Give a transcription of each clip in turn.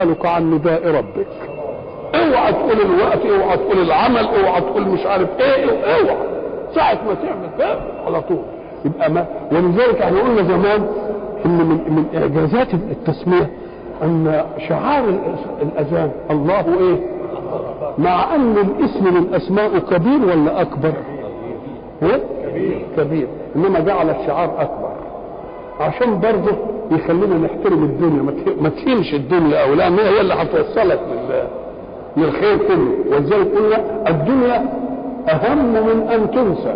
يسألك عن نداء ربك اوعى تقول الوقت اوعى تقول العمل اوعى تقول مش عارف ايه اوعى ساعة ما تعمل كده على طول يبقى ما ولذلك احنا قلنا زمان ان من من اعجازات التسميه ان شعار الأس- الاذان الله ايه مع ان الاسم من اسماء كبير ولا اكبر ايه كبير كبير انما جعل الشعار اكبر عشان برضه يخلينا نحترم الدنيا ما ته- ما تهينش الدنيا او لان هي اللي هتوصلك لل- للخير كله ولذلك قلنا الدنيا اهم من ان تنسى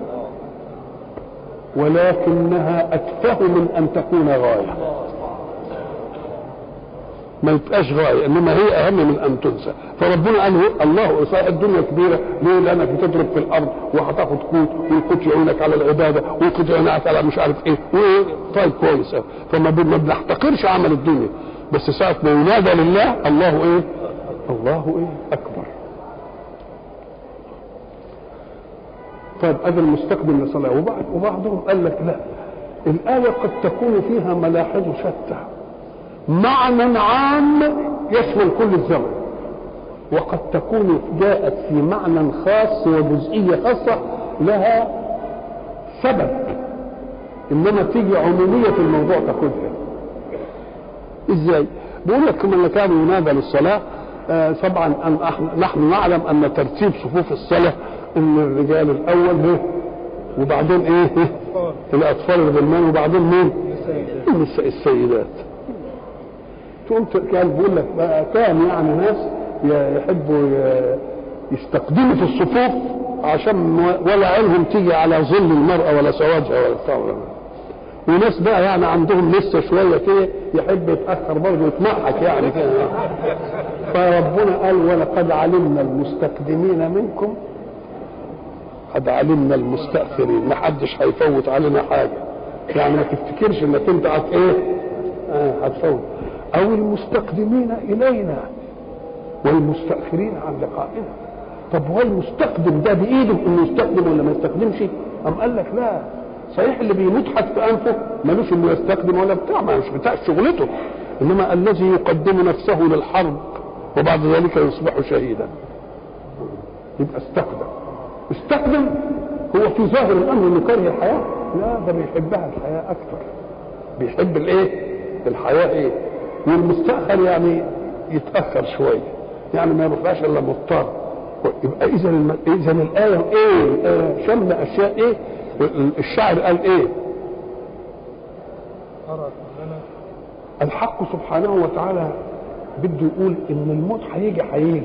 ولكنها اتفه من ان تكون غايه ما يبقاش غايه انما هي اهم من ان تنسى فربنا قال هو الله صحيح الدنيا كبيره ليه لانك بتضرب في الارض وهتاخد قوت ويقوت يعينك على العباده ويقوت يعينك على مش عارف ايه و- طيب كويس أوي. فما ب- ما بنحتقرش عمل الدنيا بس ساعه ما ينادى لله الله ايه الله ايه اكبر طيب ادي المستقبل للصلاه وبعد وبعضهم قال لك لا الايه قد تكون فيها ملاحظ شتى معنى عام يشمل كل الزمن وقد تكون جاءت في معنى خاص وجزئية خاصة لها سبب إنما تيجي عمومية في الموضوع تاخدها إزاي؟ بيقول لك كما كان ينادى للصلاة آه طبعا أن أح- نحن نعلم أن ترتيب صفوف الصلاة إن الرجال الأول هو وبعدين إيه؟ الأطفال الغلمان وبعدين مين؟ النساء السيدات تقوم ت- كان بيقول لك بقى كان يعني ناس ي- يحبوا ي- يستقدموا في الصفوف عشان ما- ولا عينهم تيجي على ظل المرأة ولا سوادها ولا بتاع ولا وناس بقى يعني عندهم لسه شوية كده يحب يتأخر برضه يتمحك يعني كده فربنا قال ولقد علمنا المستقدمين منكم قد علمنا المستأخرين ما حدش هيفوت علينا حاجة يعني ما تفتكرش انك انت هت ايه آه، هتفوت او المستقدمين الينا والمستأخرين عن لقائنا طب هو المستقدم ده بايده انه يستقدم ولا ما يستقدمش ام قال لك لا صحيح اللي بيموت في انفه ملوش انه يستقدم ولا بتاع ما مش بتاع شغلته انما الذي يقدم نفسه للحرب وبعد ذلك يصبح شهيدا يبقى استقدم استقدم هو في ظاهر الامر انه كاره الحياه لا ده بيحبها الحياه اكثر بيحب الايه الحياه ايه والمستاخر يعني يتاخر شويه يعني ما يروحلاش الا مضطر يبقى اذا الم... اذا الايه ايه الآية شمل اشياء ايه الشاعر قال ايه الحق سبحانه وتعالى بده يقول ان الموت هيجي هيجي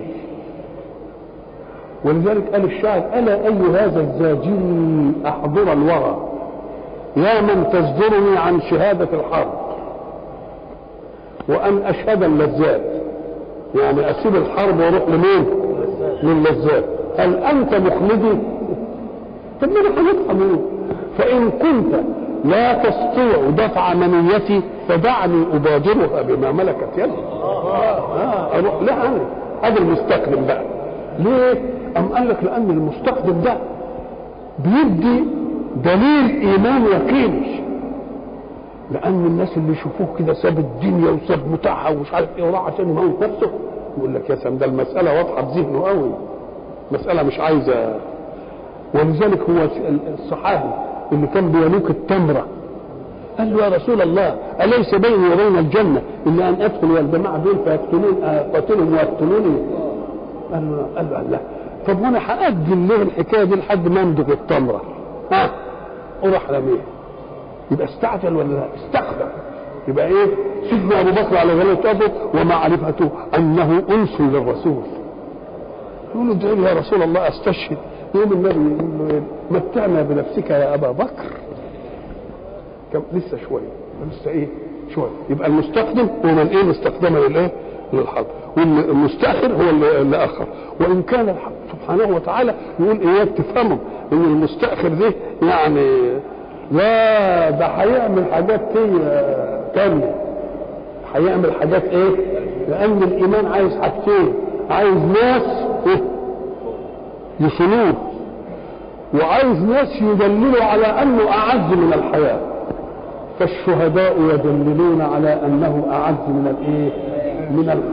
ولذلك قال الشاعر الا اي هذا الزاجري احضر الورى يا من تصدرني عن شهاده الحرب وان اشهد اللذات يعني اسيب الحرب واروح لمين للذات هل انت مخلدي طب ما انا هنبقى مين فان كنت لا تستطيع دفع منيتي فدعني ابادرها بما ملكت يدي آه اروح لها انا هذا المستقدم بقى ليه ام قال لك لان المستقدم ده بيدي دليل ايمان يقيني لان الناس اللي يشوفوه كده ساب الدنيا وساب متاعها ومش عارف ايه وراح عشان يموت نفسه يقول لك يا سلام ده المساله واضحه في ذهنه قوي مساله مش عايزه ولذلك هو الصحابي اللي كان بيلوك التمره قال له يا رسول الله اليس بيني وبين الجنه الا ان ادخل والجماعه دول فيقتلون قاتلهم ويقتلوني قال له قال له لا طب وانا هاجل ليه الحكايه دي لحد ما امضغ التمره ها وراح رميه يبقى استعجل ولا لا استخدم يبقى ايه سيدنا ابو بكر على غلاوته ومعرفته انه انس للرسول يقول له ادعي لي يا رسول الله استشهد يقوم النبي يقول له إيه؟ متعنا بنفسك يا ابا بكر كم لسه شويه لسه ايه شويه يبقى المستخدم هو من ايه مستخدما للايه للحظ والمستاخر هو اللي, اللي اخر وان كان الحق سبحانه وتعالى يقول اياك تفهموا ان المستاخر ده يعني لا ده هيعمل حاجات تانية هيعمل حاجات ايه لان الايمان عايز حاجتين عايز ناس إيه؟ يصلوه وعايز ناس يدللوا على انه اعز من الحياه فالشهداء يدللون على انه اعز من الايه من الحياه